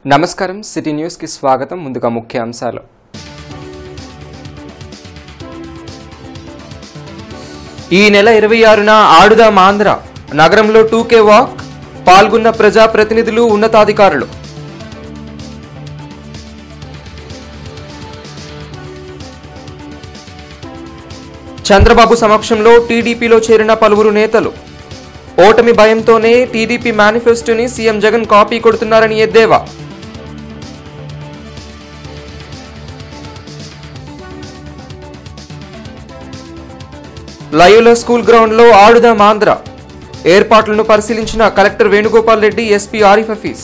నమస్కారం సిటీ న్యూస్కి స్వాగతం ముందుగా ముఖ్య అంశాలు ఈ నెల ఇరవై ఆరున ఆడుదాం ఆంధ్ర నగరంలో టూకే వాక్ పాల్గొన్న ప్రజాప్రతినిధులు ఉన్నతాధికారులు చంద్రబాబు సమక్షంలో టీడీపీలో చేరిన పలువురు నేతలు ఓటమి భయంతోనే టీడీపీ మేనిఫెస్టోని సీఎం జగన్ కాపీ కొడుతున్నారని ఎద్దేవా లయోలా స్కూల్ గ్రౌండ్లో ఆడుదాం ఆంధ్ర ఏర్పాట్లను పరిశీలించిన కలెక్టర్ వేణుగోపాల్ రెడ్డి ఎస్పీ ఆరిఫ్ హఫీజ్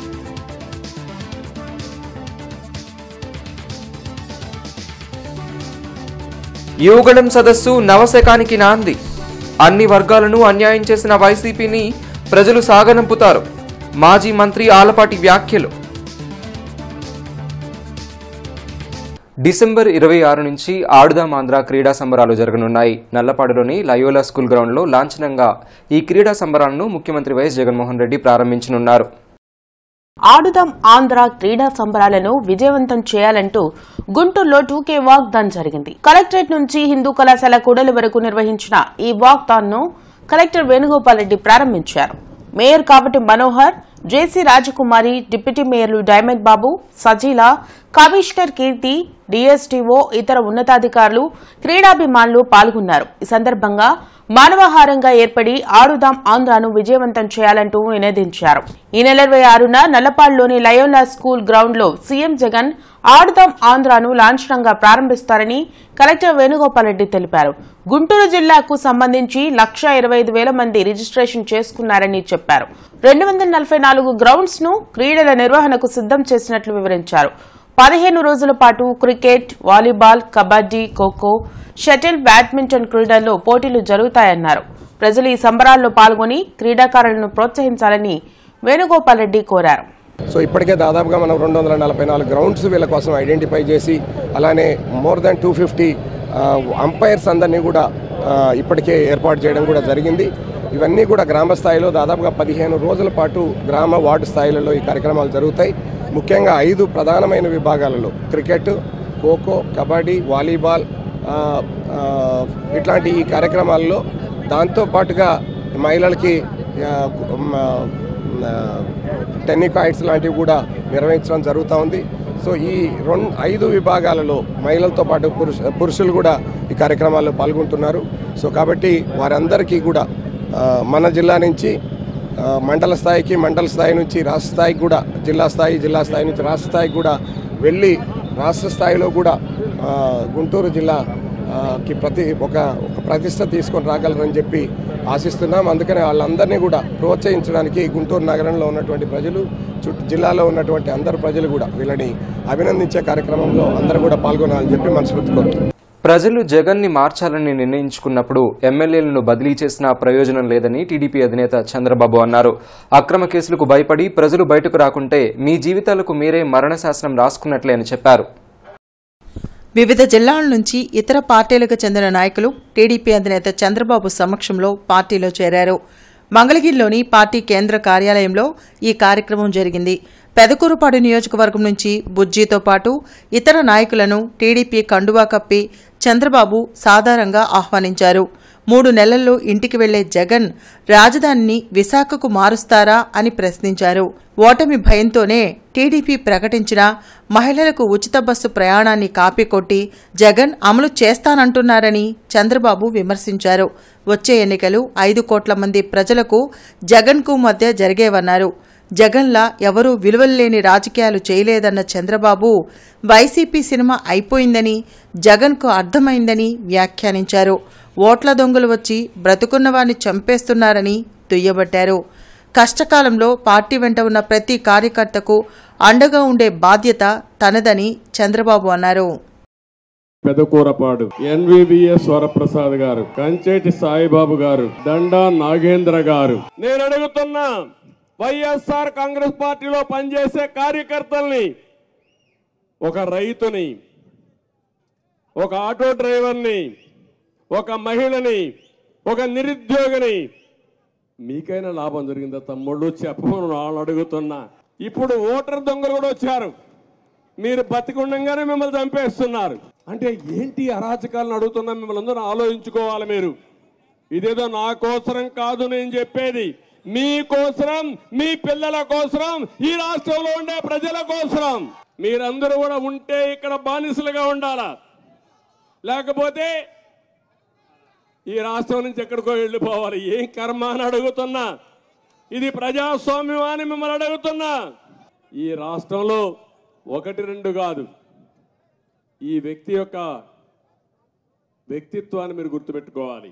యువగళం సదస్సు నవశకానికి నాంది అన్ని వర్గాలను అన్యాయం చేసిన వైసీపీని ప్రజలు సాగనంపుతారు మాజీ మంత్రి ఆలపాటి వ్యాఖ్యలు డిసెంబర్ ఇరవై ఆరు నుంచి ఆడుదాం ఆంధ్ర క్రీడా సంబరాలు జరగనున్నాయి నల్లపాడులోని లయోలా స్కూల్ గ్రౌండ్లో లాంఛనంగా ఈ క్రీడా సంబరాలను ముఖ్యమంత్రి వైఎస్ జగన్మోహన్ రెడ్డి ప్రారంభించనున్నారు ఆడుదాం ఆంధ్ర క్రీడా సంబరాలను విజయవంతం చేయాలంటూ గుంటూరులో టూకే వాక్ థాన్ జరిగింది కలెక్టరేట్ నుంచి హిందూ కళాశాల కూడలి వరకు నిర్వహించిన ఈ వాక్ థాన్ ను కలెక్టర్ వేణుగోపాల్ రెడ్డి ప్రారంభించారు mayor Kavati Manohar JC Rajakumari deputy మేయర్లు Diamond Babu Sajila commissioner Keerthi DSTO ఇతర ఉన్నతాధికారులు క్రీడాభిమానులు పాల్గొన్నారు ఈ సందర్భంగా మానవహారంగా ఏర్పడి ఆడుదాం ఆంధ్రాను విజయవంతం చేయాలంటూ నినదించారు ఈ నెల ఇరవై ఆరున నల్లపాడులోని లయోలా స్కూల్ గ్రౌండ్ లో సీఎం జగన్ ఆడుదాం ఆంధ్రాను లాంఛనంగా ప్రారంభిస్తారని కలెక్టర్ వేణుగోపాల్ రెడ్డి తెలిపారు గుంటూరు జిల్లాకు సంబంధించి లక్ష ఇరవై ఐదు వేల మంది రిజిస్ట్రేషన్ చేసుకున్నారని చెప్పారు రెండు వందల నలభై నాలుగు గ్రౌండ్స్ ను క్రీడల నిర్వహణకు సిద్దం చేసినట్లు వివరించారు పదిహేను రోజుల పాటు cricket volleyball kabaddi kho kho shuttle badminton క్రీడల్లో పోటీలు జరుగుతాయన్నారు ప్రజలు ఈ సంబరాల్లో పాల్గొని క్రీడాకారులను ప్రోత్సహించాలని వేణుగోపాల్ రెడ్డి కోరారు సో ఇప్పటికే దాదాపుగా మనం రెండు వందల నలభై నాలుగు గ్రౌండ్స్ వీళ్ళ కోసం ఐడెంటిఫై చేసి అలానే more than two fifty umpires అందరినీ కూడా ఆ, ఇప్పటికే ఏర్పాటు చేయడం కూడా జరిగింది ఇవన్నీ కూడా గ్రామ స్థాయిలో దాదాపుగా పదిహేను రోజుల పాటు గ్రామ వార్డు స్థాయిలలో ఈ కార్యక్రమాలు జరుగుతాయి ముఖ్యంగా ఐదు ప్రధానమైన విభాగాలలో క్రికెట్ ఖోఖో కబడ్డీ వాలీబాల్ ఆ, ఆ, ఇట్లాంటి ఈ కార్యక్రమాల్లో దాంతోపాటుగా మహిళలకి ఆ, మ, టెన్నికాయిడ్స్ లాంటివి కూడా నిర్వహించడం జరుగుతూ ఉంది సో ఈ రెండు ఐదు విభాగాలలో మహిళలతో పాటు పురుష పురుషులు కూడా ఈ కార్యక్రమాల్లో పాల్గొంటున్నారు సో కాబట్టి వారందరికీ కూడా ఆ, మన జిల్లా నుంచి ఆ, మండల స్థాయికి మండల స్థాయి నుంచి రాష్ట్ర స్థాయికి కూడా జిల్లా స్థాయి జిల్లా స్థాయి నుంచి రాష్ట్ర స్థాయికి కూడా వెళ్ళి రాష్ట్ర స్థాయిలో కూడా ఆ, గుంటూరు జిల్లా ఆ, కి ప్రతి ఒక ఒక ప్రతిష్ట తీసుకొని రాగలరని చెప్పి ఆశిస్తున్నాం అందుకని వాళ్ళందరినీ కూడా ప్రోత్సహించడానికి గుంటూరు నగరంలో ఉన్నటువంటి ప్రజలు చుట్టూ జిల్లాలో ఉన్నటువంటి అందరు ప్రజలు కూడా వీళ్ళని అభినందించే కార్యక్రమంలో అందరూ కూడా పాల్గొనాలని చెప్పి మనస్ఫూర్తి కోరుతున్నాం ప్రజలు జగన్ని మార్చాలని నిర్ణయించుకున్నప్పుడు ఎమ్మెల్యేలను బదిలీ చేసిన ప్రయోజనం లేదని టీడీపీ అధినేత చంద్రబాబు అన్నారు అక్రమ కేసులకు భయపడి ప్రజలు బయటకు రాకుంటే మీ జీవితాలకు మీరే మరణ శాసనం రాసుకున్నట్లే అని చెప్పారు వివిధ జిల్లాల నుంచి ఇతర పార్టీలకు చెందిన నాయకులు టీడీపీ అధినేత చంద్రబాబు సమక్షంలో పార్టీలో చేరారు మంగళగిరిలోని పార్టీ కేంద్ర కార్యాలయంలో ఈ కార్యక్రమం జరిగింది పెదకూరుపాడు నియోజకవర్గం నుంచి బుజ్జీతో పాటు ఇతర నాయకులను టీడీపీ కండువా కప్పి చంద్రబాబు సాధారణంగా ఆహ్వానించారు మూడు నెలల్లో ఇంటికి వెళ్లే జగన్ రాజధానిని విశాఖకు మారుస్తారా అని ప్రశ్నించారు ఓటమి భయంతోనే టీడీపీ ప్రకటించిన మహిళలకు ఉచిత బస్సు ప్రయాణాన్ని కాపీకొట్టి జగన్ అమలు చేస్తానంటున్నారని చంద్రబాబు విమర్శించారు వచ్చే ఎన్నికలు ఐదు కోట్ల మంది ప్రజలకు జగన్కు మధ్య జరిగేవన్నారు జగన్లా ఎవరూ విలువల్లేని రాజకీయాలు చేయలేదన్న చంద్రబాబు వైసీపీ సినిమా అయిపోయిందని జగన్కు అర్థమైందని వ్యాఖ్యానించారు ఓట్ల దొంగలు వచ్చి బ్రతుకున్న వారిని చంపేస్తున్నారని దుయ్యబట్టారు కష్టకాలంలో పార్టీ వెంట ఉన్న ప్రతి కార్యకర్తకు అండగా ఉండే బాధ్యత తనదని చంద్రబాబు అన్నారు పెదకూరపాడు ఎన్వివిఎస్ వరప్రసాద్ గారు కంచేటి సాయిబాబు గారు దండా నాగేంద్ర గారు నేను అడుగుతున్నా వైఎస్ఆర్ కాంగ్రెస్ పార్టీలో పనిచేసే కార్యకర్తల్ని ఒక రైతుని ఒక ఆటో డ్రైవర్ని ఒక మహిళని ఒక నిరుద్యోగిని మీకైనా లాభం జరిగిందా తమ్ముళ్ళు చెప్పమని వాళ్ళని అడుగుతున్నా ఇప్పుడు ఓటర్ దొంగలు కూడా వచ్చారు మీరు బతికుండగానే మిమ్మల్ని చంపేస్తున్నారు అంటే ఏంటి అరాచకాలను అడుగుతున్నా మిమ్మల్ని అందరూ ఆలోచించుకోవాలి మీరు ఇదేదో నా కోసరం కాదు నేను చెప్పేది మీ కోసరం మీ పిల్లల కోసరం ఈ రాష్ట్రంలో ఉండే ప్రజల కోసరం మీరందరూ కూడా ఉంటే ఇక్కడ బానిసలుగా ఉండాలా లేకపోతే ఈ రాష్ట్రం నుంచి ఎక్కడికో వెళ్ళిపోవాలి ఏం కర్మ అని అడుగుతున్నా ఇది ప్రజాస్వామ్యం అని మిమ్మల్ని అడుగుతున్నా ఈ రాష్ట్రంలో ఒకటి రెండు కాదు ఈ వ్యక్తి యొక్క వ్యక్తిత్వాన్ని మీరు గుర్తుపెట్టుకోవాలి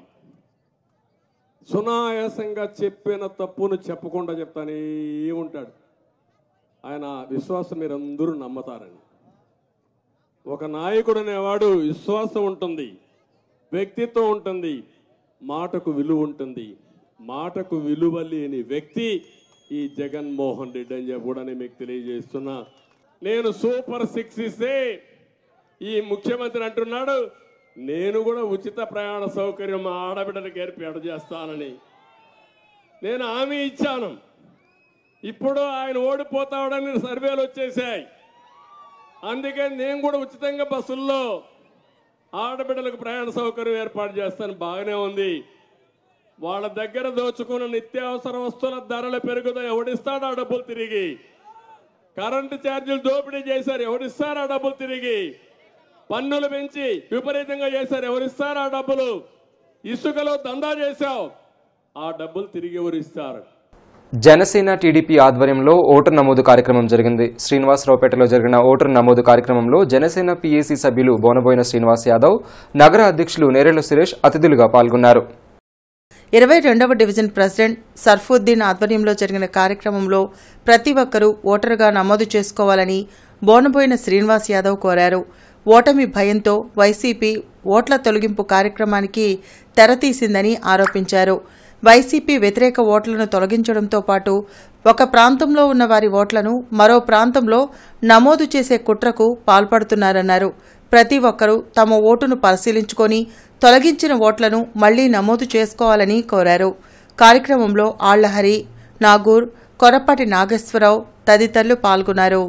సునాయాసంగా చెప్పిన తప్పును చెప్పకుండా చెప్తానే ఉంటాడు ఆయన విశ్వాసం మీరందరూ నమ్మతారని ఒక నాయకుడు అనేవాడు విశ్వాసం ఉంటుంది వ్యక్తిత్వం ఉంటుంది మాటకు విలువ ఉంటుంది మాటకు విలువ లేని వ్యక్తి ఈ జగన్మోహన్ రెడ్డి అని చెప్పి కూడా నేను మీకు తెలియజేస్తున్నా నేను సూపర్ సిక్స్ ఇస్తే ఈ ముఖ్యమంత్రి అంటున్నాడు నేను కూడా ఉచిత ప్రయాణ సౌకర్యం మా ఆడబిడ్డలకు ఏర్పాటు చేస్తానని నేను హామీ ఇచ్చాను ఇప్పుడు ఆయన ఓడిపోతాడని సర్వేలు వచ్చేసాయి అందుకే నేను కూడా ఉచితంగా బస్సుల్లో ఆడబిడ్డలకు ప్రయాణ సౌకర్యం ఏర్పాటు చేస్తాను బాగానే ఉంది వాళ్ళ దగ్గర దోచుకున్న నిత్యావసర వస్తువుల ధరలు పెరుగుతాయి ఎవడిస్తాడు ఆ డబ్బులు తిరిగి కరెంటు ఛార్జీలు దోపిడీ చేశారు ఎవరిస్తారు ఆ డబ్బులు తిరిగి పన్నులు పెంచి విపరీతంగా చేశారు ఎవరిస్తారు ఆ డబ్బులు ఇసుకలో దందా చేశావు ఆ డబ్బులు తిరిగి ఎవరిస్తారు జనసేన టీడీపీ ఆధ్వర్యంలో ఓటర్ నమోదు కార్యక్రమం జరిగింది శ్రీనివాసరావుపేటలో జరిగిన ఓటర్ నమోదు కార్యక్రమంలో జనసేన పీఏసీ సభ్యులు బోనబోయిన శ్రీనివాస్ యాదవ్ నగర అధ్యక్షులు నేరేళ్ల సురేష్ అతిథులుగా పాల్గొన్నారు ఇరవై రెండవ డివిజన్ ప్రెసిడెంట్ సర్ఫుద్దీన్ ఆధ్వర్యంలో జరిగిన కార్యక్రమంలో ప్రతి ఒక్కరూ ఓటరుగా నమోదు చేసుకోవాలని బోనబోయిన శ్రీనివాస్ యాదవ్ కోరారు ఓటమి భయంతో వైసీపీ ఓట్ల తొలగింపు కార్యక్రమానికి తెరతీసిందని ఆరోపించారు వైసీపీ వ్యతిరేక ఓట్లను తొలగించడంతో పాటు ఒక ప్రాంతంలో ఉన్న వారి ఓట్లను మరో ప్రాంతంలో నమోదు చేసే కుట్రకు పాల్పడుతున్నారన్నారు ప్రతి ఒక్కరూ తమ ఓటును పరిశీలించుకొని తొలగించిన ఓట్లను మళ్లీ నమోదు చేసుకోవాలని కోరారు కార్యక్రమంలో ఆళ్లహరి నాగూర్ కొరపాటి నాగేశ్వరరావు తదితరులు పాల్గొన్నారు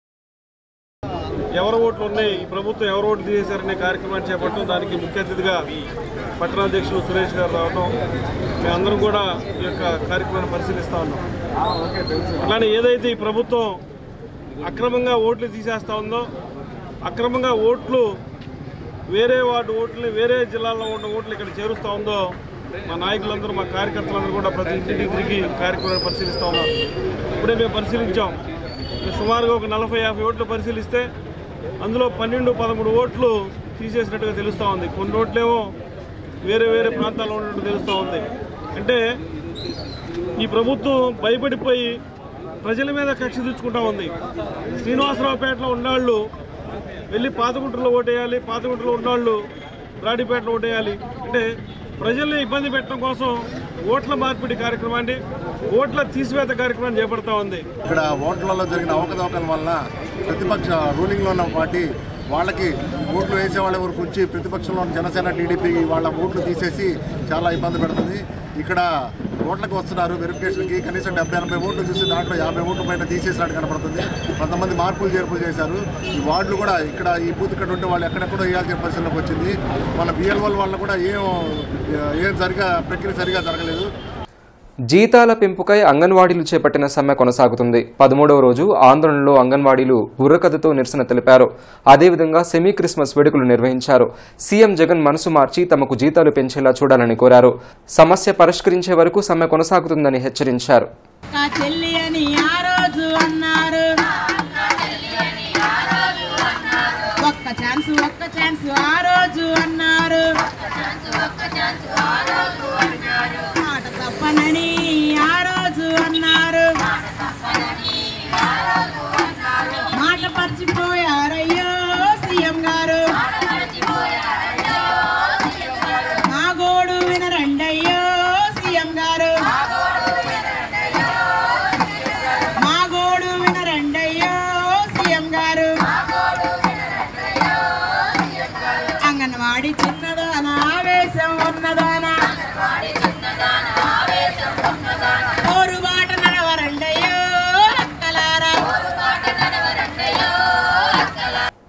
ఎవరి ఓట్లు ఉన్నాయి ఈ ప్రభుత్వం ఎవరు ఓట్లు తీసేశారనే కార్యక్రమాన్ని చేపట్టడం దానికి ముఖ్య అతిథిగా పట్టణాధ్యక్షులు సురేష్ గారు రావడం మేమందరం కూడా ఈ యొక్క కార్యక్రమాన్ని పరిశీలిస్తా ఉన్నాం అలానే ఏదైతే ఈ ప్రభుత్వం అక్రమంగా ఓట్లు తీసేస్తా ఉందో అక్రమంగా ఓట్లు వేరే వాటి ఓట్లని వేరే జిల్లాల్లో ఉన్న ఓట్లు ఇక్కడ చేరుస్తూ ఉందో మా నాయకులందరూ మా కార్యకర్తలందరూ కూడా ప్రతి ఇంటికి తిరిగి కార్యక్రమాన్ని పరిశీలిస్తూ ఉన్నారు ఇప్పుడే మేము పరిశీలించాం సుమారుగా ఒక నలభై యాభై ఓట్లు పరిశీలిస్తే అందులో పన్నెండు పదమూడు ఓట్లు తీసేసినట్టుగా తెలుస్తూ ఉంది కొన్ని ఓట్లేమో వేరే వేరే ప్రాంతాల్లో ఉన్నట్టు తెలుస్తూ ఉంది అంటే ఈ ప్రభుత్వం భయపడిపోయి ప్రజల మీద కక్ష తెచ్చుకుంటా ఉంది శ్రీనివాసరావుపేటలో ఉన్నాళ్ళు వెళ్ళి పాతగుంటలో ఓటేయాలి పాతగుంటలో ఉన్నాళ్ళు రాడిపేటలో ఓటేయాలి అంటే ప్రజల్ని ఇబ్బంది పెట్టడం కోసం ఓట్ల మార్పిడి కార్యక్రమాన్ని ఓట్ల తీసివేత కార్యక్రమాన్ని చేపడతా ఉంది ఇక్కడ ఓట్లలో జరిగిన అవకతవకల వల్ల ప్రతిపక్ష రూలింగ్లో ఉన్న పార్టీ వాళ్ళకి ఓట్లు వేసే వాళ్ళ వరకు వచ్చి ప్రతిపక్షంలో ఉన్న జనసేన టీడీపీ వాళ్ళ ఓట్లు తీసేసి చాలా ఇబ్బంది పెడుతుంది ఇక్కడ ఓట్లకు వస్తున్నారు వెరిఫికేషన్కి కనీసం డెబ్బై ఎనభై ఓట్లు చూసి దాంట్లో యాభై ఓట్ల పైన తీసేసినట్టు కనపడుతుంది కొంతమంది మార్పులు చేర్పులు చేశారు ఈ వార్డులు కూడా ఇక్కడ ఈ బూత్ ఇక్కడ ఉంటే వాళ్ళు ఎక్కడెక్కడో వేయాల్సిన పరిస్థితిలోకి వచ్చింది మన బిఎల్ఓల వల్ల కూడా ఏం ఏం సరిగా ప్రక్రియ సరిగా జరగలేదు జీతాల పెంపుకై అంగన్వాడీలు చేపట్టిన సమ్మె కొనసాగుతుంది పదమూడవ రోజు ఆందోళనలో అంగన్వాడీలు బుర్రకథతో నిరసన తెలిపారు అదేవిధంగా సెమీ క్రిస్మస్ వేడుకలు నిర్వహించారు సీఎం జగన్ మనసు మార్చి తమకు జీతాలు పెంచేలా చూడాలని కోరారు సమస్య పరిష్కరించే వరకు సమ్మె కొనసాగుతుందని హెచ్చరించారు నా చెల్లి అని ఆ రోజు అన్నారు ఒక్క ఛాన్స్ ఒక్క ఛాన్స్ ఆ రోజు అన్నారు మాట తప్పనని ఆ రోజు అన్నారు మాట మర్చిపోయారయ్యో సీఎం గారు మా గోడు వినరండయ్యో సీఎం గారు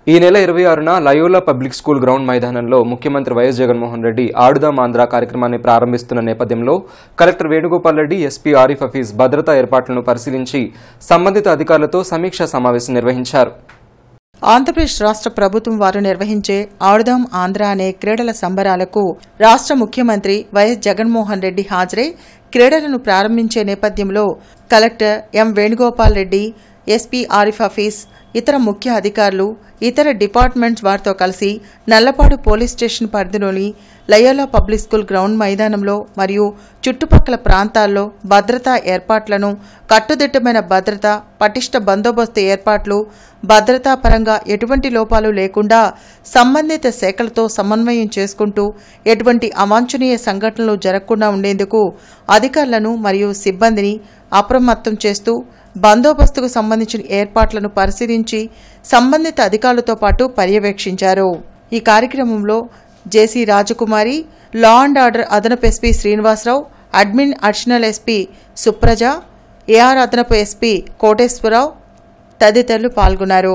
ఈ నెల ఇరవై ఆరున లయోలా పబ్లిక్ స్కూల్ గ్రౌండ్ మైదానంలో ముఖ్యమంత్రి వైఎస్ జగన్మోహన్ రెడ్డి ఆడుదాం ఆంధ్ర కార్యక్రమాన్ని ప్రారంభిస్తున్న నేపథ్యంలో కలెక్టర్ వేణుగోపాల్ రెడ్డి ఎస్పీ ఆరిఫ్ హఫీజ్ భద్రతా ఏర్పాట్లను పరిశీలించి సంబంధిత అధికారులతో సమీక్షా సమావేశం నిర్వహించారు ఆంధ్రప్రదేశ్ రాష్ట్ర ప్రభుత్వం వారు నిర్వహించే ఆడుదాం ఆంధ్ర అనే క్రీడల సంబరాలకు రాష్ట్ర ముఖ్యమంత్రి వైఎస్ జగన్మోహన్ రెడ్డి హాజరై క్రీడలను ప్రారంభించే నేపథ్యంలో collector M Venugopal Reddy SP Arif Hafeez ఇతర ముఖ్య అధికారులు ఇతర డిపార్ట్మెంట్స్ వారితో కలిసి నల్లపాడు పోలీస్ స్టేషన్ పరిధిలోని లయోలా పబ్లిక్ స్కూల్ గ్రౌండ్ మైదానంలో మరియు చుట్టుపక్కల ప్రాంతాల్లో భద్రతా ఏర్పాట్లను కట్టుదిట్టమైన భద్రత పటిష్ట బందోబస్తు ఏర్పాట్లు భద్రతా పరంగా ఎటువంటి లోపాలు లేకుండా సంబంధిత శాఖలతో సమన్వయం చేసుకుంటూ ఎటువంటి అవాంఛనీయ సంఘటనలు జరగకుండా ఉండేందుకు అధికారులను మరియు సిబ్బందిని అప్రమత్తం చేస్తూ బందోబస్తుకు సంబంధించిన ఏర్పాట్లను పరిశీలించి సంబంధిత అధికారులతో పాటు పర్యవేక్షించారు ఈ కార్యక్రమంలో JC Rajakumari law and order అదనపు SP Srinivasarao admin additional SP Supraja AR అదనపు ఎస్పీ కోటేశ్వరరావు తదితరులు పాల్గొన్నారు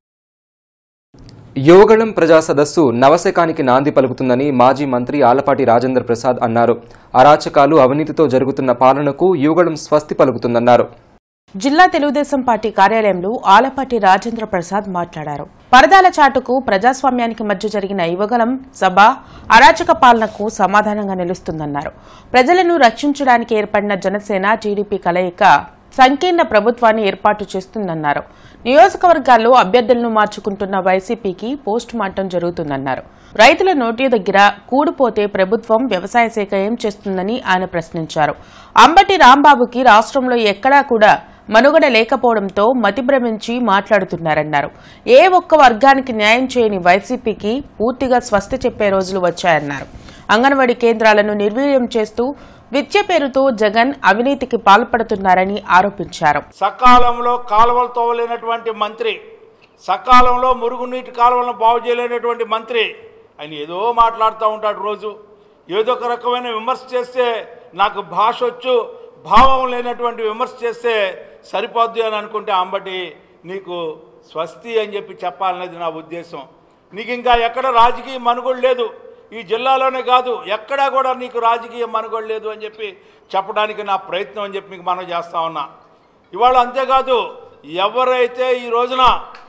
యువగళం ప్రజా సదస్సు నవశకానికి నాంది పలుకుతుందని మాజీ మంత్రి ఆలపాటి రాజేంద్ర ప్రసాద్ అన్నారు అరాచకాలు అవినీతితో జరుగుతున్న పాలనకు యువగళం స్వస్తి పలుకుతుందన్నారు జిల్లా తెలుగుదేశం పార్టీ కార్యాలయంలో ఆలపాటి రాజేంద్ర ప్రసాద్ మాట్లాడారు పరదాల చాటుకు ప్రజాస్వామ్యానికి మధ్య జరిగిన యువగలం సభ అరాచక పాలనకు సమాధానంగా నిలుస్తుందన్నారు ప్రజలను రక్షించడానికి ఏర్పడిన జనసేన టీడీపీ కలయిక సంకీర్ణ ప్రభుత్వాన్ని ఏర్పాటు చేస్తుందన్నారు నియోజకవర్గాల్లో అభ్యర్థులను మార్చుకుంటున్న వైసీపీకి పోస్ట్ మార్టం జరుగుతుందన్నారు రైతుల నోటి దగ్గర కూడిపోతే ప్రభుత్వం వ్యవసాయ శాఖ ఏం చేస్తుందని ఆయన ప్రశ్నించారు అంబటి రాంబాబుకి రాష్ట్రంలో ఎక్కడా కూడా మనుగడ లేకపోవడంతో మతిభ్రమించి మాట్లాడుతున్నారన్నారు ఏ ఒక్క వర్గానికి న్యాయం చేయని వైసీపీకి పూర్తిగా స్వస్తి చెప్పే రోజులు వచ్చాయన్నారు అంగన్వాడీ కేంద్రాలను నిర్వీర్యం చేస్తూ విద్య పేరుతో జగన్ అవినీతికి పాల్పడుతున్నారని ఆరోపించారు సకాలంలో కాలువలు తోవలేనటువంటి మంత్రి సకాలంలో మురుగునీటి కాలువలను బాగు చేయలేనటువంటి మంత్రి ఆయన ఏదో మాట్లాడుతూ ఉంటాడు రోజు ఏదో ఒక రకమైన విమర్శ చేస్తే నాకు భాష వచ్చు భావం లేనటువంటి విమర్శ చేస్తే సరిపోద్ది అని అనుకుంటే అంబటి నీకు స్వస్తి అని చెప్పి చెప్పాలనేది నా ఉద్దేశం నీకు ఇంకా ఎక్కడ రాజకీయ మనుగోడు లేదు ఈ జిల్లాలోనే కాదు ఎక్కడా కూడా నీకు రాజకీయ మనుగోడు లేదు అని చెప్పి చెప్పడానికి నా ప్రయత్నం అని చెప్పి మీకు మనం చేస్తా ఉన్నా ఇవాళ అంతేకాదు ఎవరైతే ఈ రోజున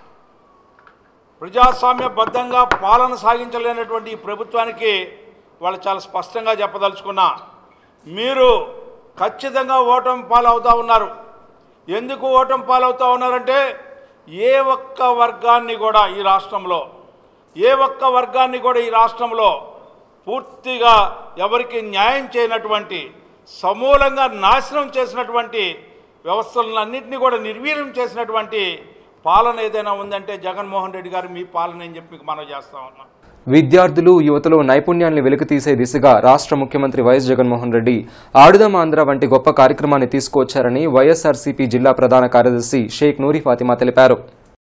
ప్రజాస్వామ్యబద్ధంగా పాలన సాగించలేనటువంటి ఈ ప్రభుత్వానికి వాళ్ళు చాలా స్పష్టంగా చెప్పదలుచుకున్నా మీరు ఖచ్చితంగా ఓటమి పాలవుతూ ఉన్నారు ఎందుకు ఓటమి పాలవుతూ ఉన్నారంటే ఏ ఒక్క వర్గాన్ని కూడా ఈ రాష్ట్రంలో ఏ ఒక్క వర్గాన్ని కూడా ఈ రాష్ట్రంలో పూర్తిగా ఎవరికి న్యాయం చేయనటువంటి సమూలంగా నాశనం చేసినటువంటి వ్యవస్థలన్నింటినీ కూడా నిర్వీర్యం చేసినటువంటి పాలన ఏదైనా ఉందంటే జగన్మోహన్ రెడ్డి గారు మీ పాలన అని చెప్పి మీకు మనం చేస్తా ఉన్నాం విద్యార్థులు యువతలో నైపుణ్యాన్ని వెలికితీసే దిశగా రాష్ట్ర ముఖ్యమంత్రి వైఎస్ జగన్మోహన్ రెడ్డి ఆడుదాం ఆంధ్ర వంటి గొప్ప కార్యక్రమాన్ని తీసుకువచ్చారని వైఎస్ఆర్సీపీ జిల్లా ప్రధాన కార్యదర్శి షేక్ నూరి ఫాతిమా తెలిపారు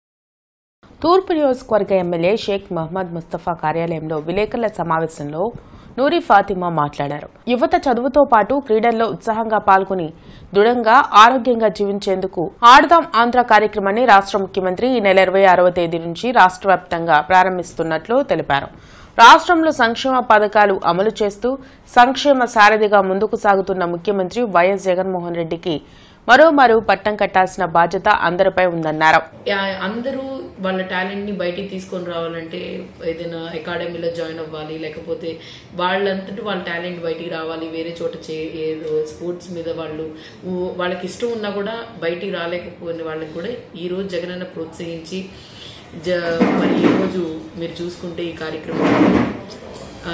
తూర్పు నియోజకవర్గ ఎమ్మెల్యే షేక్ మహమ్మద్ ముస్తఫా కార్యాలయంలో విలేకరుల సమావేశంలో నూరి ఫాతిమా మాట్లాడారు యువత చదువుతో పాటు క్రీడల్లో ఉత్సాహంగా పాల్గొని దృఢంగా ఆరోగ్యంగా జీవించేందుకు ఆడుదాం ఆంధ్ర కార్యక్రమాన్ని రాష్ట్ర ముఖ్యమంత్రి ఈ నెల ఇరవై ఆరవ తేదీ నుంచి రాష్ట్ర వ్యాప్తంగా ప్రారంభిస్తున్నట్లు తెలిపారు రాష్ట్రంలో సంక్షేమ పథకాలు అమలు చేస్తూ సంక్షేమ సారథిగా ముందుకు సాగుతున్న ముఖ్యమంత్రి వైఎస్ జగన్మోహన్ రెడ్డికి మరోమారు పట్టం కట్టాల్సిన బాధ్యత అందరిపై ఉందన్నారు యా- అందరూ వాళ్ళ టాలెంట్ ని బయటికి తీసుకొని రావాలంటే ఏదైనా అకాడమీలో జాయిన్ అవ్వాలి లేకపోతే వాళ్ళంతటి వాళ్ళ టాలెంట్ బయటికి రావాలి వేరే చోట చే స్పోర్ట్స్ మీద వాళ్ళు ఊ- వాళ్ళకి ఇష్టం ఉన్నా కూడా బయటికి రాలేకపోయిన వాళ్ళకి కూడా ఈ రోజు జగనన్న ప్రోత్సహించి జ మరి ఈ రోజు మీరు చూసుకుంటే ఈ కార్యక్రమంలో ఆ,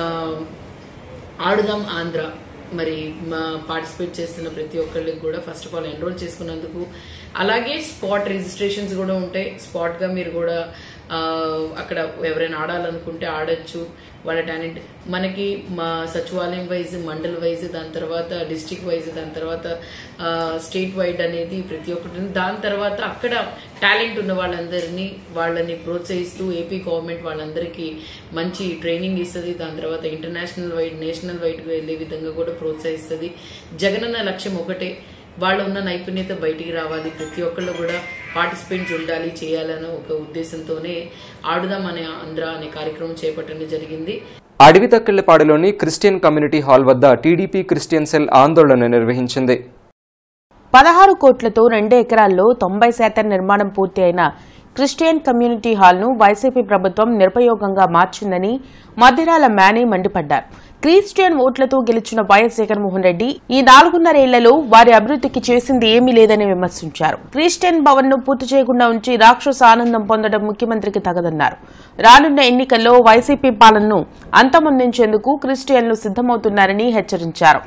ఆడుదాం ఆంధ్ర మరి మా పార్టిసిపేట్ చేస్తున్న ప్రతి ఒక్కళ్ళకి కూడా ఫస్ట్ ఆఫ్ ఆల్ ఎన్రోల్ చేసుకున్నందుకు అలాగే స్పాట్ రిజిస్ట్రేషన్స్ కూడా ఉంటాయి స్పాట్ గా మీరు కూడా ఆ, అక్కడ ఎవరైనా ఆడాలనుకుంటే ఆడొచ్చు వాళ్ళ టాలెంట్ మనకి మా సచివాలయం వైజ్ మండల్ వైజ్ దాని తర్వాత డిస్టిక్ వైజ్ దాని తర్వాత స్టేట్ వైడ్ అనేది ప్రతి ఒక్కటి ఉంది. దాని తర్వాత అక్కడ టాలెంట్ ఉన్న వాళ్ళందరినీ వాళ్ళని ప్రోత్సహిస్తూ ఏపీ గవర్నమెంట్ వాళ్ళందరికీ మంచి ట్రైనింగ్ ఇస్తుంది దాని తర్వాత ఇంటర్నేషనల్ వైడ్ నేషనల్ వైడ్ వెళ్లే విధంగా కూడా ప్రోత్సహిస్తుంది జగనన్న లక్ష్యం ఒకటే వాళ్ళ ఉన్న నైపుణ్యత బయటికి రావాలి ప్రతి ఒక్కళ్ళు కూడా పార్టిసిపెంట్స్ ఉండాలి చేయాలనే ఒక ఉద్దేశంతోనే ఆడుదాం అనే ఆంధ్ర అనే కార్యక్రమం చేపట్టడం జరిగింది అడవి తక్కిళ్లపాడులోని క్రిస్టియన్ కమ్యూనిటీ హాల్ వద్ద టీడీపీ క్రిస్టియన్ సెల్ ఆందోళన నిర్వహించింది పదహారు కోట్లతో రెండు ఎకరాల్లో తొంభై శాతం నిర్మాణం పూర్తి అయిన క్రిస్టియన్ కమ్యూనిటీ హాల్ను వైసీపీ ప్రభుత్వం నిరుపయోగంగా మార్చిందని మధ్యరాల మేనీ మండిపడ్డారు క్రిస్టియన్ ఓట్లతో గెలిచిన వైఎస్ జగన్మోహన్ రెడ్డి ఈ నాలుగున్నరేళ్లలో వారి అభివృద్ధికి చేసింది ఏమీ లేదని విమర్శించారు క్రిస్టియన్ భవన్ ను పూర్తి చేయకుండా ఉంచి రాక్షస ఆనందం పొందడం ముఖ్యమంత్రికి తగదన్నారు రానున్న ఎన్నికల్లో వైసీపీ పాలనను అంతమొందించేందుకు క్రిస్టియన్లు సిద్దమవుతున్నారని హెచ్చరించారు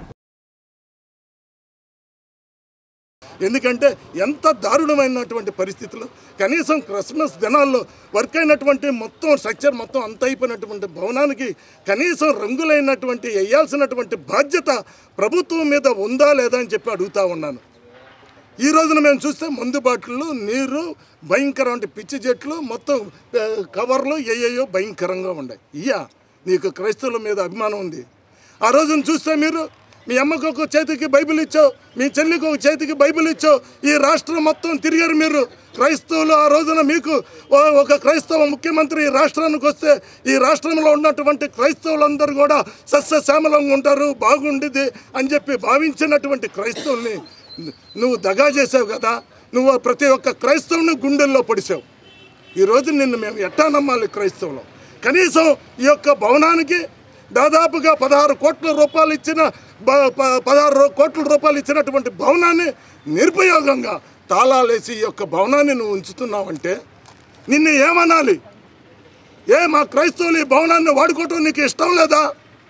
ఎందుకంటే ఎంత దారుణమైనటువంటి పరిస్థితులు కనీసం క్రిస్మస్ దినాల్లో వర్క్ అయినటువంటి మొత్తం స్ట్రక్చర్ మొత్తం అంత అయిపోయినటువంటి భవనానికి కనీసం రంగులైనటువంటి వేయాల్సినటువంటి బాధ్యత ప్రభుత్వం మీద ఉందా లేదా అని చెప్పి అడుగుతా ఉన్నాను ఈ రోజున మేము చూస్తే మందు బాటిళ్ళు నీరు భయంకరమైన పిచ్చి చెట్లు మొత్తం ఆ, కవర్లు ఏయేయో భయంకరంగా ఉన్నాయి ఇయ్యా నీకు క్రైస్తవుల మీద అభిమానం ఉంది ఆ రోజున చూస్తే మీరు మీ అమ్మకు ఒక చేతికి బైబిల్ ఇచ్చావు మీ చెల్లికి ఒక చేతికి బైబిల్ ఇచ్చావు ఈ రాష్ట్రం మొత్తం తిరిగారు మీరు క్రైస్తవులు ఆ రోజున మీకు ఓ- ఒక క్రైస్తవ ముఖ్యమంత్రి ఈ రాష్ట్రానికి వస్తే ఈ రాష్ట్రంలో ఉన్నటువంటి క్రైస్తవులందరూ కూడా సస్యశ్యామలంగా ఉంటారు బాగుండిది అని చెప్పి భావించినటువంటి క్రైస్తవుల్ని నువ్వు దగా చేసావు కదా నువ్వు ప్రతి ఒక్క క్రైస్తవుని గుండెల్లో పొడిచావు ఈరోజు నిన్ను మేము ఎట్టా నమ్మాలి క్రైస్తవులు కనీసం ఈ యొక్క భవనానికి దాదాపుగా పదహారు కోట్ల రూపాయలు ఇచ్చిన బ- ప- పదహారు రూ- కోట్ల రూపాయలు ఇచ్చినటువంటి భవనాన్ని నిరుపయోగంగా తాళాలేసి ఈ యొక్క భవనాన్ని నువ్వు ఉంచుతున్నావంటే నిన్ను ఏమనాలి ఏ మా క్రైస్తవులు ఈ భవనాన్ని వాడుకోవటం నీకు ఇష్టం లేదా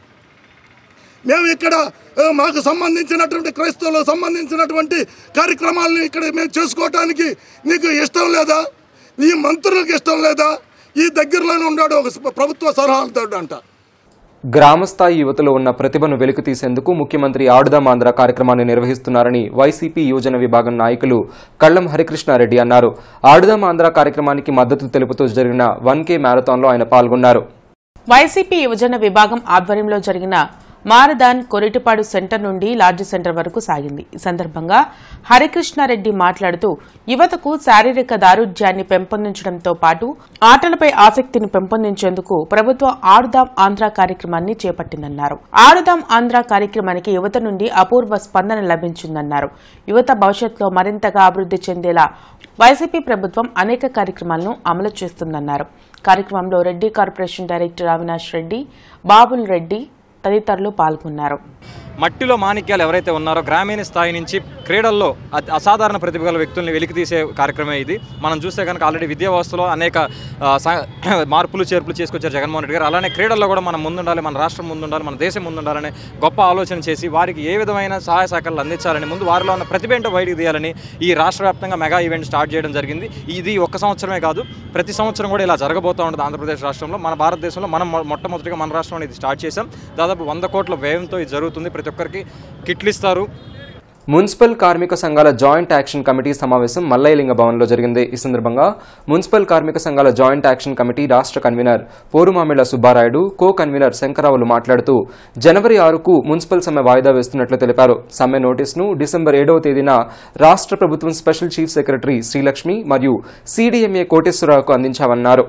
మేము ఇక్కడ ఆ, మాకు సంబంధించినటువంటి క్రైస్తవులకు సంబంధించినటువంటి కార్యక్రమాలను ఇక్కడ మేము చేసుకోవటానికి నీకు ఇష్టం లేదా నీ మంత్రులకు ఇష్టం లేదా ఈ దగ్గరలోనే ఉన్నాడు ఒక స- ప్రభుత్వ సలహాదారుడు అంట గ్రామస్థాయి యువతలో ఉన్న ప్రతిభను వెలికి తీసేందుకు ముఖ్యమంత్రి ఆడుదాం ఆంధ్ర కార్యక్రమాన్ని నిర్వహిస్తున్నారని వైసీపీ యువజన విభాగం నాయకులు కళ్లం హరికృష్ణారెడ్డి అన్నారు ఆడుదాం ఆంధ్ర కార్యక్రమానికి మద్దతు తెలుపుతూ జరిగిన వన్ కే మ్యారథాన్లో ఆయన పాల్గొన్నారు వైసీపీ యువజన విభాగం ఆధ్వర్యంలో జరిగిన మారదాన్ కొరిటిపాడు సెంటర్ నుండి లాడ్జి సెంటర్ వరకు సాగింది ఈ సందర్భంగా హరికృష్ణారెడ్డి మాట్లాడుతూ యువతకు శారీరక దారుఢ్యాన్ని పెంపొందించడంతో పాటు ఆటలపై ఆసక్తిని పెంపొందించేందుకు ప్రభుత్వం ఆడుదాం ఆంధ్ర కార్యక్రమాన్ని చేపట్టిందన్నారు ఆడుదాం ఆంధ్ర కార్యక్రమానికి యువత నుండి అపూర్వ స్పందన లభించిందన్నారు యువత భవిష్యత్తులో మరింతగా అభివృద్ధి చెందేలా వైసీపీ ప్రభుత్వం అనేక కార్యక్రమాలను అమలు చేస్తుందన్నారు కార్యక్రమంలో రెడ్డి కార్పొరేషన్ డైరెక్టర్ అవినాష్ రెడ్డి బాబుల్ రెడ్డి తదితరులు పాల్గొన్నారు మట్టిలో మాణిక్యాలు ఎవరైతే ఉన్నారో గ్రామీణ స్థాయి నుంచి క్రీడల్లో అతి అసాధారణ ప్రతిభ గల వ్యక్తుల్ని వెలికి తీసే కార్యక్రమం ఇది మనం చూస్తే కనుక ఆల్రెడీ విద్యా వ్యవస్థలో అనేక ఆ, స- మార్పులు చేర్పులు చేసుకొచ్చారు జగన్మోహన్ రెడ్డి గారు అలానే క్రీడల్లో కూడా మనం ముందుండాలి మన రాష్ట్రం ముందుండాలి మన దేశం ముందుండాలనే గొప్ప ఆలోచన చేసి వారికి ఏ విధమైన సహాయ సహకారాలు అందించాలని ముందు వారిలో ఉన్న ప్రతిభ ఏంటో బయటికి తీయాలని ఈ రాష్ట్ర వ్యాప్తంగా మెగా ఈవెంట్ స్టార్ట్ చేయడం జరిగింది ఇది ఒక్క సంవత్సరమే కాదు ప్రతి సంవత్సరం కూడా ఇలా జరగబోతూ ఉంటుంది ఆంధ్రప్రదేశ్ రాష్ట్రంలో మన భారతదేశంలో మనం మొ- మొట్టమొదటిగా మన రాష్ట్రంలో ఇది స్టార్ట్ చేసాం దాదాపు వంద కోట్ల వ్యయంతో ఇది జరుగుతుంది ప్రతి ఒక్కరికి కిట్లు ఇస్తారు మున్సిపల్ కార్మిక సంఘాల జాయింట్ యాక్షన్ కమిటీ సమావేశం మల్లయ్యలింగ భవన్లో జరిగింది ఈ సందర్భంగా మున్సిపల్ కార్మిక సంఘాల జాయింట్ యాక్షన్ కమిటీ రాష్ట్ర convener Porumamilla Subbarayudu co convener Sankaravulu మాట్లాడుతూ జనవరి ఆరుకు మున్సిపల్ సమ్మె వాయిదా వేస్తున్నట్లు తెలిపారు సమ్మె నోటీసును డిసెంబర్ ఏడవ తేదీన రాష్ట్ర ప్రభుత్వం స్పెషల్ చీఫ్ సెక్రటరీ శ్రీలక్ష్మి మరియు సీడీఎంఏ కోటేశ్వరరావుకు అందించామన్నారు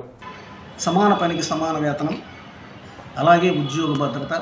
సమాన పనికి సమాన వేతనం అలాగే ఉద్యోగ భద్రత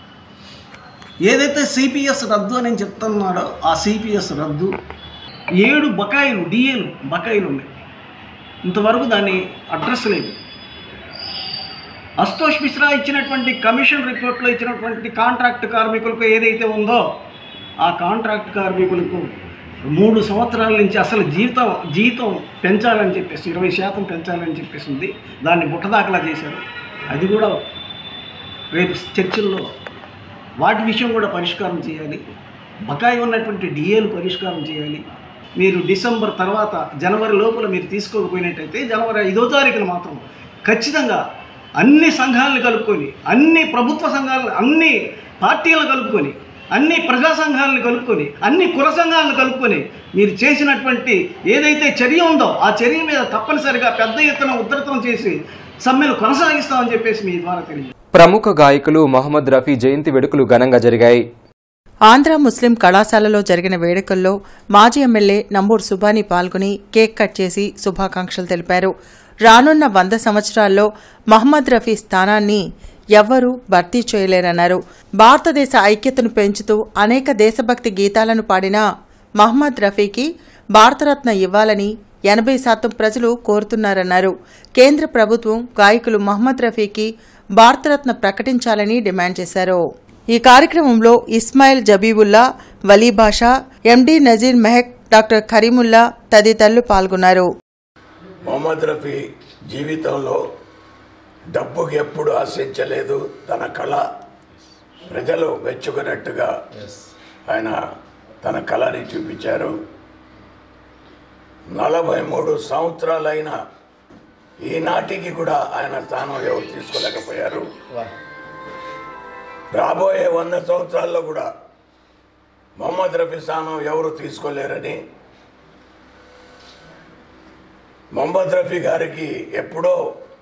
ఏదైతే సిపిఎస్ రద్దు అని చెప్తున్నాడో ఆ సిపిఎస్ రద్దు ఏడు బకాయిలు డిఏలు బకాయిలు ఉన్నాయి ఇంతవరకు దాన్ని అడ్రస్ లేదు అస్తోష్ మిశ్రా ఇచ్చినటువంటి కమిషన్ రిపోర్ట్లో ఇచ్చినటువంటి కాంట్రాక్ట్ కార్మికులకు ఏదైతే ఉందో ఆ కాంట్రాక్ట్ కార్మికులకు మూడు సంవత్సరాల నుంచి అసలు జీతం జీతం పెంచాలని చెప్పేసి ఇరవై శాతం పెంచాలని చెప్పేసి ఉంది దాన్ని బుట్టదాఖలా చేశారు అది కూడా రేపు చర్చల్లో వాటి విషయం కూడా పరిష్కారం చేయాలి బకాయి ఉన్నటువంటి డిఏలు పరిష్కారం చేయాలి మీరు డిసెంబర్ తర్వాత జనవరి లోపల మీరు తీసుకోకపోయినట్టయితే జనవరి ఐదో తారీఖున మాత్రం ఖచ్చితంగా అన్ని సంఘాలను కలుపుకొని అన్ని ప్రభుత్వ సంఘాలను అన్ని పార్టీలను కలుపుకొని అన్ని ప్రజా సంఘాలను కలుపుకొని అన్ని కుల సంఘాలను కలుపుకొని మీరు చేసినటువంటి ఏదైతే చర్య ఉందో ఆ చర్య మీద తప్పనిసరిగా పెద్ద ఎత్తున ఉద్ధృతం చేసి సమ్మెను కొనసాగిస్తామని చెప్పేసి మీ ద్వారా తెలియజేస్తాను ప్రముఖ గాయకులు మొహమ్మద్ రఫీ జయంతి వేడుకలు ఘనంగా జరిగాయి ఆంధ్ర ముస్లిం కళాశాలలో జరిగిన వేడుకల్లో మాజీ ఎమ్మెల్యే నంబూరు సుబాని పాల్గొని కేక్ కట్ చేసి శుభాకాంక్షలు తెలిపారు రానున్న వంద సంవత్సరాల్లో మహమ్మద్ రఫీ స్థానాన్ని ఎవ్వరూ భర్తీ చేయలేరన్నారు భారతదేశ ఐక్యతను పెంచుతూ అనేక దేశభక్తి గీతాలను పాడిన మహమ్మద్ రఫీకి భారతరత్న ఇవ్వాలని ఎనభై శాతం ప్రజలు కోరుతున్నారన్నారు కేంద్ర ప్రభుత్వం గాయకులు మహమ్మద్ రఫీకి భారతరత్న ప్రకటించాలని డిమాండ్ చేశారు ఈ కార్యక్రమంలో ఇస్మాయిల్ జబీబుల్లా వలీ బాషా ఎండి నజీర్ మెహక్ డాక్టర్ కరీముల్లా తదితరులు పాల్గొన్నారు మొహమ్మద్ రఫీ జీవితంలో డబ్బుకి ఎప్పుడు ఆశించలేదు తన కళ ప్రజలు మెచ్చుకున్నట్టుగా ఆయన తన కళని చూపించారు నలభై మూడు సంవత్సరాలైన ఈనాటికి కూడా ఆయన స్థానం ఎవరు తీసుకోలేకపోయారు రాబోయే వంద సంవత్సరాల్లో కూడా మొహమ్మద్ రఫీ స్థానం ఎవరు తీసుకోలేరని మొహమ్మద్ రఫీ గారికి ఎప్పుడో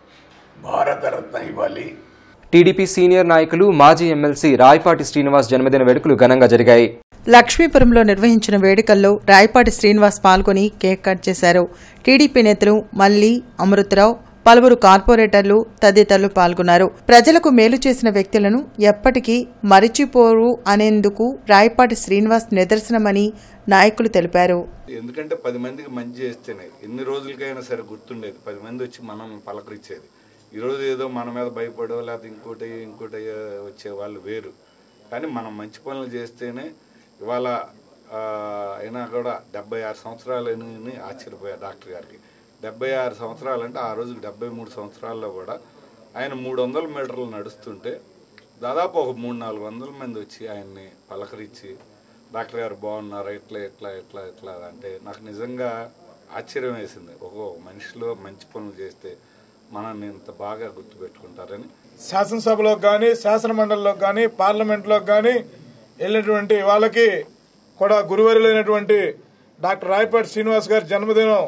భారతరత్న ఇవ్వాలి టీడీపీ సీనియర్ నాయకులు మాజీ ఎమ్మెల్సీ రాయపాటి శ్రీనివాస్ జన్మదిన వేడుకలు ఘనంగా జరిగాయి లక్ష్మీపురంలో నిర్వహించిన వేడుకల్లో రాయపాటి శ్రీనివాస్ పాల్గొని కేక్ కట్ చేశారు టీడీపీ నేతలు మల్లి అమృతరావు పలువురు కార్పొరేటర్లు తదితరులు పాల్గొన్నారు ప్రజలకు మేలు చేసిన వ్యక్తులను ఎప్పటికీ మరిచిపోరు అనేందుకు రాయపాటి శ్రీనివాస్ నిదర్శనమని నాయకులు తెలిపారు ఎందుకంటే పది మందికి మంచి చేస్తేనే ఎన్ని రోజులకైనా సరే గుర్తుండేది పది మంది వచ్చి మనం పలకరించేది ఈరోజు ఏదో మన మీద భయపడో లేకపోతే ఇంకోటి ఇంకోటి వచ్చే వాళ్ళు వేరు కానీ మనం మంచి పనులు చేస్తేనే ఇవాళ ఆ, అయినా కూడా డెబ్బై ఆరు సంవత్సరాలని ఆశ్చర్యపోయారు డాక్టర్ గారికి డెబ్బై ఆరు సంవత్సరాలు అంటే ఆ రోజుకి డెబ్బై మూడు సంవత్సరాల్లో కూడా ఆయన మూడు వందల మీటర్లు నడుస్తుంటే దాదాపు ఒక మూడు నాలుగు వందల మంది వచ్చి ఆయన్ని పలకరించి డాక్టర్ గారు బాగున్నారు ఇట్లా ఇట్లా ఇట్లా ఇట్లా అంటే నాకు నిజంగా ఆశ్చర్యం వేసింది ఒక మనిషిలో మంచి పనులు చేస్తే మనల్ని ఇంత బాగా గుర్తుపెట్టుకుంటారని శాసనసభలో కానీ శాసన మండలిలో కానీ పార్లమెంట్లో కానీ వెళ్ళినటువంటి వాళ్ళకి కూడా గురువరులైనటువంటి డాక్టర్ రాయపాటి శ్రీనివాస్ గారి జన్మదినం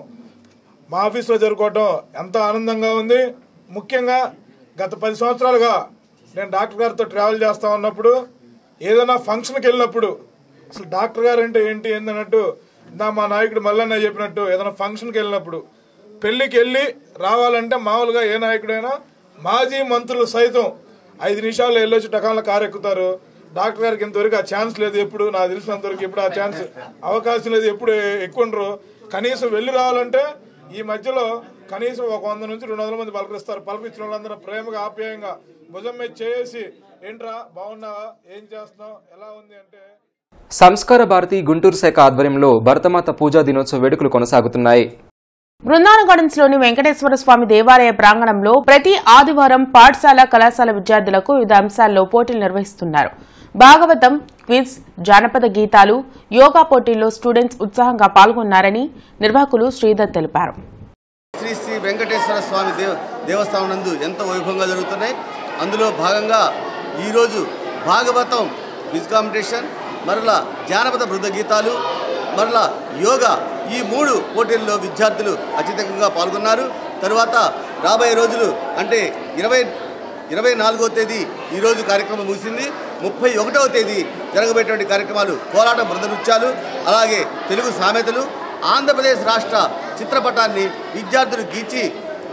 మా ఆఫీస్లో జరుపుకోవటం ఎంతో ఆనందంగా ఉంది ముఖ్యంగా గత పది సంవత్సరాలుగా నేను డాక్టర్ గారితో ట్రావెల్ చేస్తా ఉన్నప్పుడు ఏదైనా ఫంక్షన్కి వెళ్ళినప్పుడు అసలు డాక్టర్ గారు అంటే ఏంటి ఏందన్నట్టు నా మా నాయకుడు మల్లన్న చెప్పినట్టు ఏదైనా ఫంక్షన్కి వెళ్ళినప్పుడు పెళ్లికి వెళ్ళి రావాలంటే మామూలుగా ఏ నాయకుడైనా మాజీ మంత్రులు సైతం ఐదు నిమిషాల్లో వెళ్ళొచ్చి టకాల కారు ఎక్కుతారు డాక్టర్ గారికి ఇంతవరకు ఆ ఛాన్స్ లేదు ఎప్పుడు నాకు తెలిసినంతవరకు ఎప్పుడు ఆ ఛాన్స్ అవకాశం లేదు ఎప్పుడు ఎక్కుండరు కనీసం వెళ్ళి రావాలంటే ఈ మధ్యలో కనీసం ఒక వంద నుంచి రెండు వందల మంది పలకరిస్తారు పలకరించిన వాళ్ళందరూ ప్రేమగా ఆప్యాయంగా భుజం మీద చేసి ఏంట్రా బాగున్నావా ఏం చేస్తున్నావు ఎలా ఉంది అంటే సంస్కార భారతి గుంటూరు శాఖ ఆధ్వర్యంలో భరతమాత పూజా దినోత్సవ వేడుకలు కొనసాగుతున్నాయి బృందావన గార్డెన్స్ లోని వెంకటేశ్వర స్వామి దేవాలయ ప్రాంగణంలో ప్రతి ఆదివారం పాఠశాల కళాశాల విద్యార్థులకు వివిధ అంశాల్లో పోటీలు నిర్వహిస్తున్నారు భాగవతం క్విజ్ జానపద గీతాలు యోగా పోటీల్లో స్టూడెంట్స్ ఉత్సాహంగా పాల్గొన్నారని నిర్వాహకులు శ్రీధర్ తెలిపారు శ్రీ శ్రీ వెంకటేశ్వర స్వామి దేవ దేవస్థానం నందు ఎంతో వైభవంగా జరుగుతున్నాయి అందులో భాగంగా ఈరోజు భాగవతం క్విజ్ కాంపిటీషన్ మరలా జానపద బృంద గీతాలు మరలా యోగా ఈ మూడు పోటీల్లో విద్యార్థులు అత్యధికంగా పాల్గొన్నారు తరువాత రాబోయే రోజులు అంటే ఇరవై ఇరవై నాలుగో తేదీ ఈరోజు కార్యక్రమం ముగిసింది ముప్పై ఒకటవ తేదీ జరగబోయేటువంటి కార్యక్రమాలు కోలాటం బృంద నృత్యాలు అలాగే తెలుగు సామెతలు ఆంధ్రప్రదేశ్ రాష్ట్ర చిత్రపటాన్ని విద్యార్థులు గీచి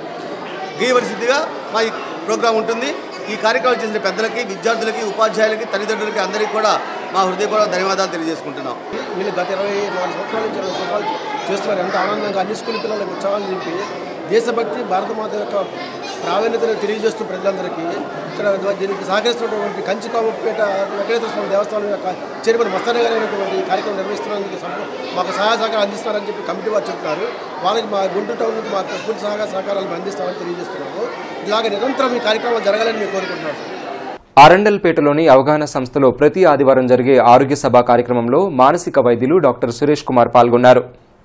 గీయవలసిందిగా మా ఈ ప్రోగ్రాం ఉంటుంది ఈ కార్యక్రమం చేసిన పెద్దలకి విద్యార్థులకి ఉపాధ్యాయులకి తల్లిదండ్రులకి అందరికీ కూడా మా హృదయపూర్వక ధన్యవాదాలు తెలియజేసుకుంటున్నాం వీళ్ళు గత ఇరవై నాలుగు సంవత్సరాల నుంచి ఇరవై సంవత్సరాలు చేస్తున్నారు ఎంత ఆనందంగా అన్ని స్కూల్ పిల్లలకు ఉత్సాహాలు నింపి దేశభక్తి భారతమాత యొక్క ప్రావీణ్యతను తెలియజేస్తూ ప్రజలందరికీ ఇక్కడ దీనికి సహకరిస్తున్నటువంటి కంచి కామపేట వెంకటేశ్వర స్వామి దేవస్థానం యొక్క చైర్మన్ మస్తాన గారైనటువంటి ఈ కార్యక్రమం నిర్వహిస్తున్నందుకు సంపూ- మాకు సహాయ సహకారం అందిస్తున్నారని చెప్పి కమిటీ వారు చెప్తున్నారు వాళ్ళకి మా గుంటూరు టౌన్ నుంచి మాకు పూర్తి సహకార సహకారాలు మేము అందిస్తామని తెలియజేస్తున్నాము ఇలాగ నిరంతరం ఈ కార్యక్రమాలు జరగాలని మేము కోరుకుంటున్నాం ఆరండల్పేటలోని అవగాహన సంస్థలో ప్రతి ఆదివారం జరిగే ఆరోగ్య సభ కార్యక్రమంలో మానసిక వైద్యులు డాక్టర్ సురేష్ కుమార్ పాల్గొన్నారు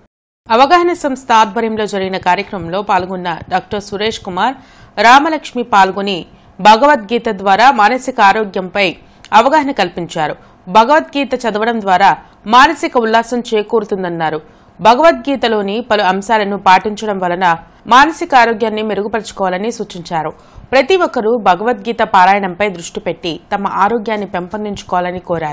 అవగాహన సంస్థ ఆధ్వర్యంలో జరిగిన కార్యక్రమంలో పాల్గొన్న డాక్టర్ సురేష్ కుమార్ రామలక్ష్మి పాల్గొని భగవద్గీత ద్వారా మానసిక ఆరోగ్యంపై అవగాహన కల్పించారు భగవద్గీత చదవడం ద్వారా మానసిక ఉల్లాసం చేకూరుతుందన్నారు భగవద్గీతలోని పలు అంశాలను పాటించడం వలన మానసిక ఆరోగ్యాన్ని మెరుగుపరుచుకోవాలని సూచించారు ప్రతి ఒక్కరూ భగవద్గీత పారాయణంపై దృష్టి పెట్టి తమ ఆరోగ్యాన్ని పెంపొందించుకోవాలని కోరారు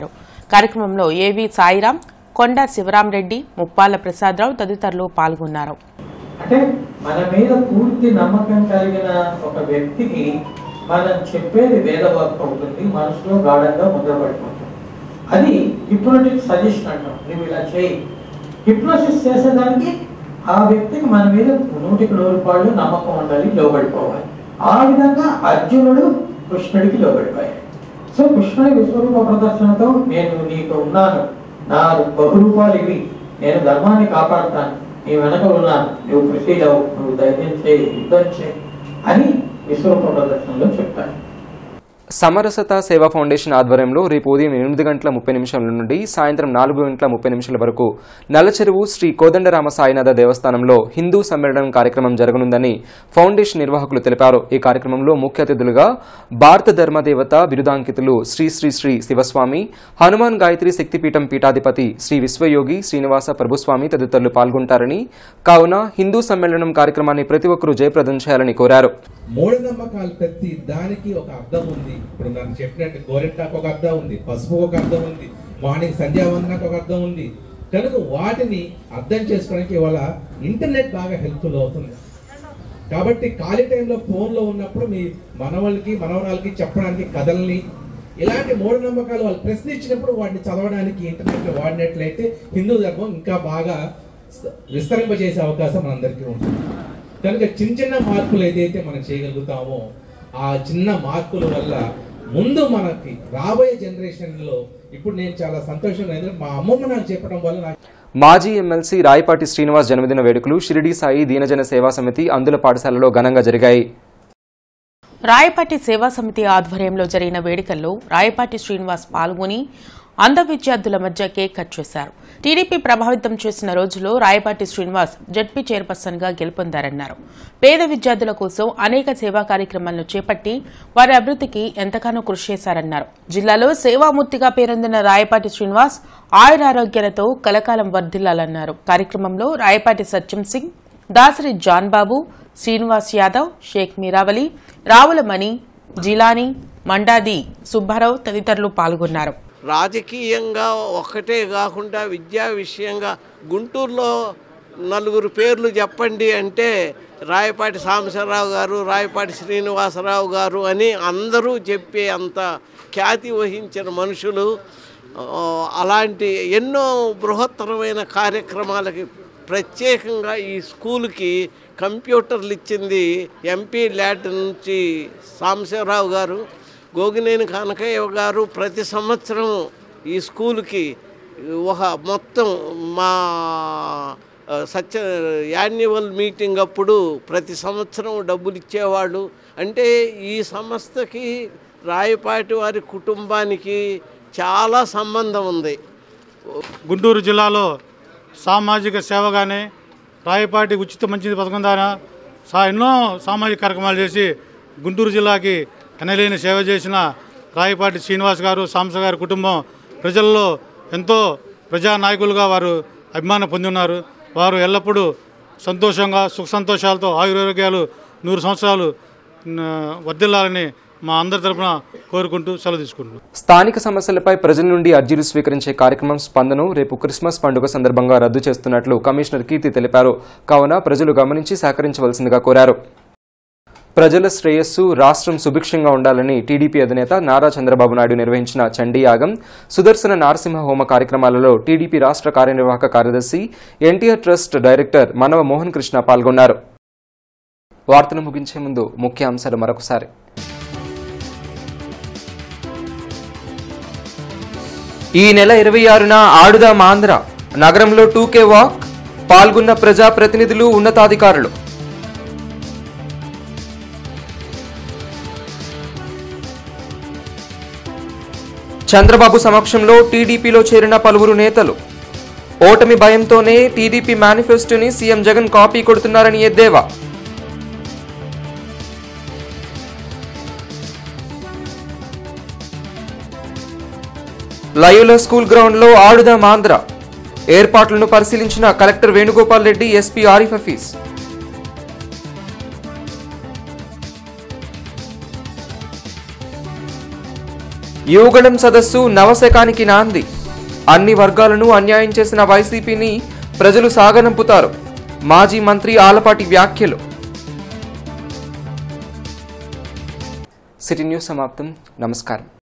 కార్యక్రమంలో ఏవి సాయిరాం కొండ శివరాంరెడ్డి ముప్పాల ప్రసాదరావు తదితరులు పాల్గొన్నారు అంటే మన మీద పూర్తి నమ్మకం కలిగిన ఒక వ్యక్తికి మనం చెప్పేది వేదవాక్యం అవుతుంది మనసులో గాఢంగా ముద్రపడిపోతుంది అది హిప్నోటిక్ సజెషన్ అంటాం నువ్వు ఇలా చేయి హిప్నోసిస్ చేసేదానికి ఆ వ్యక్తికి మన మీద నూటికి నూరు పాళ్ళు నమ్మకం ఉండాలి లోబడిపోవాలి ఆ విధంగా అర్జునుడు కృష్ణుడికి లోబడిపోయాడు సో కృష్ణుడి విశ్వరూప ప్రదర్శనతో నేను నీకు ఉన్నాను నా బహురూపాలు ఇవి నేను ధర్మాన్ని కాపాడుతాను నీ వెనక ఉన్నాను నువ్వు ప్రొసీడ్ అవు నువ్వు ధైర్యం చేయి యుద్ధం చేయి అని విశ్వరూప ప్రదర్శనలో చెప్తాను సమరసత సేవా ఫౌండేషన్ ఆధ్వర్యంలో రేపు ఉదయం ఎనిమిది గంటల ముప్పై నిమిషాల నుండి సాయంత్రం నాలుగు గంటల ముప్పై నిమిషాల వరకు నల్లచెరువు శ్రీ కోదండరామ సాయినాథ దేవస్థానంలో హిందూ సమ్మేళనం కార్యక్రమం జరగనుందని ఫౌండేషన్ నిర్వాహకులు తెలిపారు ఈ కార్యక్రమంలో ముఖ్య అతిథులుగా భారత ధర్మదేవత బిరుదాంకితులు శ్రీ శ్రీ శ్రీ శివస్వామి హనుమాన్ గాయత్రి శక్తిపీఠం పీఠాధిపతి శ్రీ విశ్వయోగి శ్రీనివాస ప్రభుస్వామి తదితరులు పాల్గొంటారని కావున హిందూ సమ్మేళనం కార్యక్రమాన్ని ప్రతి ఒక్కరూ జయప్రదం చేయాలని కోరారు మూఢనమ్మకాలు ప్రతి దానికి ఒక అర్థం ఉంది ఇప్పుడు నన్ను చెప్పినట్టు గోరెంటాకు ఒక అర్థం ఉంది పసుపు ఒక అర్థం ఉంది మార్నింగ్ సంధ్యావందనకు ఒక అర్థం ఉంది కనుక వాటిని అర్థం చేసుకోవడానికి ఇవాళ ఇంటర్నెట్ బాగా హెల్ప్ఫుల్ అవుతుంది కాబట్టి ఖాళీ టైంలో ఫోన్లో ఉన్నప్పుడు మీ మనవలకి మనవరాలకి చెప్పడానికి కథల్ని ఇలాంటి మూఢనమ్మకాలు వాళ్ళు ప్రశ్నించినప్పుడు వాటిని చదవడానికి ఇంటర్నెట్ వాడినట్లయితే హిందూ ధర్మం ఇంకా బాగా విస్తరింపజేసే అవకాశం మనందరికీ ఉంటుంది కనుక చిన్న చిన్న మార్పులు ఏదైతే మనం చేయగలుగుతామో ఆ చిన్న మార్పుల వల్ల ముందు మనకి రాబోయే జనరేషన్లో ఇప్పుడు నేను చాలా సంతోషంగా ఎందుకంటే మా అమ్మమ్మ నాకు చెప్పడం వల్ల నాకు మాజీ ఎమ్మెల్సీ రాయపాటి శ్రీనివాస్ జన్మదిన వేడుకలు షిరిడి సాయి దీనజన సేవా సమితి అందుల పాఠశాలలో ఘనంగా జరిగాయి రాయపాటి సేవా సమితి ఆధ్వర్యంలో జరిగిన వేడుకల్లో రాయపాటి శ్రీనివాస్ పాల్గొని అంధ విద్యార్థుల మధ్య కేక్ కట్ చేశారు టీడీపీ ప్రభావితం చేసిన రోజులో రాయపాటి శ్రీనివాస్ జడ్పీ చైర్పర్సన్ గా గెలుపొందారన్నారు పేద విద్యార్థుల కోసం అనేక సేవా కార్యక్రమాలను చేపట్టి వారి అభివృద్ధికి ఎంతగానో కృషి చేశారన్నారు జిల్లాలో సేవామూర్తిగా పేరొందిన రాయపాటి శ్రీనివాస్ ఆయురారోగ్యాలతో కలకాలం వర్ధిల్లాలన్నారు కార్యక్రమంలో రాయపాటి సత్యం సింగ్ దాసరి జాన్ బాబు శ్రీనివాస్ యాదవ్ షేక్ మీరావలి రావులమణి జిలానీ మండాది సుబ్బారావు తదితరులు పాల్గొన్నారు రాజకీయంగా ఒక్కటే కాకుండా విద్యా విషయంగా గుంటూరులో నలుగురు పేర్లు చెప్పండి అంటే రాయపాటి సాంబశివరావు గారు రాయపాటి శ్రీనివాసరావు గారు అని అందరూ చెప్పే అంత ఖ్యాతి వహించిన మనుషులు ఆ, అలాంటి ఎన్నో బృహత్తరమైన కార్యక్రమాలకి ప్రత్యేకంగా ఈ స్కూల్కి కంప్యూటర్లు ఇచ్చింది ఎంపీ ల్యాడ్ నుంచి సాంబశివరావు గారు గోగినేని కనకయ్య గారు ప్రతి సంవత్సరం ఈ స్కూల్కి ఒక మొత్తం మా ఆ, సత్య యాన్యువల్ మీటింగ్ అప్పుడు ప్రతి సంవత్సరం డబ్బులు ఇచ్చేవాళ్ళు అంటే ఈ సంస్థకి రాయపాటి వారి కుటుంబానికి చాలా సంబంధం ఉంది గుంటూరు జిల్లాలో సామాజిక సేవగానే రాయపాటి ఉచిత మంచిది పథకం ద్వారా సా ఎన్నో సామాజిక కార్యక్రమాలు చేసి గుంటూరు జిల్లాకి ఎనలేని సేవ చేసిన రాయపాటి శ్రీనివాస్ గారు సాంస గారి కుటుంబం ప్రజల్లో ఎంతో ప్రజానాయకులుగా వారు అభిమానం పొంది ఉన్నారు వారు ఎల్లప్పుడూ సంతోషంగా సుఖ సంతోషాలతో ఆయురారోగ్యాలు నూరు సంవత్సరాలు న, వర్ధిల్లాలని మా అందరి తరపున కోరుకుంటూ సెలవు తీసుకుంటున్నాను స్థానిక సమస్యలపై ప్రజల నుండి అర్జీలు స్వీకరించే కార్యక్రమం స్పందను రేపు క్రిస్మస్ పండుగ సందర్భంగా రద్దు చేస్తున్నట్లు కమిషనర్ కీర్తి తెలిపారు కావున ప్రజలు గమనించి సహకరించవలసిందిగా కోరారు ప్రజల శ్రేయస్సు రాష్ట్రం సుభిక్షంగా ఉండాలని టీడీపీ అధినేత నారా చంద్రబాబు నాయుడు నిర్వహించిన చండీ యాగం సుదర్శన నారసింహ హోమ కార్యక్రమాలలో టీడీపీ రాష్ట్ర కార్యనిర్వాహక కార్యదర్శి NTR trust director Manava Mohan Krishna పాల్గొన్నారు వార్తను ముగించే ముందు ముఖ్య అంశాలు మరొకసారి ఈ నెల ఇరవై ఆరున ఆడుదాం ఆంధ్ర నగరంలో టూకే వాక్ పాల్గొన్న ప్రజాప్రతినిధులు ఉన్నతాధికారులు చంద్రబాబు సమక్షంలో టీడీపీలో చేరిన పలువురు నేతలు ఓటమి భయంతోనే టీడీపీ మేనిఫెస్టోని సీఎం జగన్ కాపీ కొడుతున్నారని ఎద్దేవా లయోలా స్కూల్ గ్రౌండ్లో ఆడుదాం ఆంధ్ర ఏర్పాట్లను పరిశీలించిన కలెక్టర్ వేణుగోపాల్ రెడ్డి ఎస్పీ ఆరిఫ్ హఫీజ్ యువగళం సదస్సు నవశకానికి నాంది అన్ని వర్గాలను అన్యాయం చేసిన వైసీపీని ప్రజలు సాగనంపుతారు మాజీ మంత్రి ఆలపాటి వ్యాఖ్యలు సిటీ న్యూస్ సమాప్తం నమస్కారం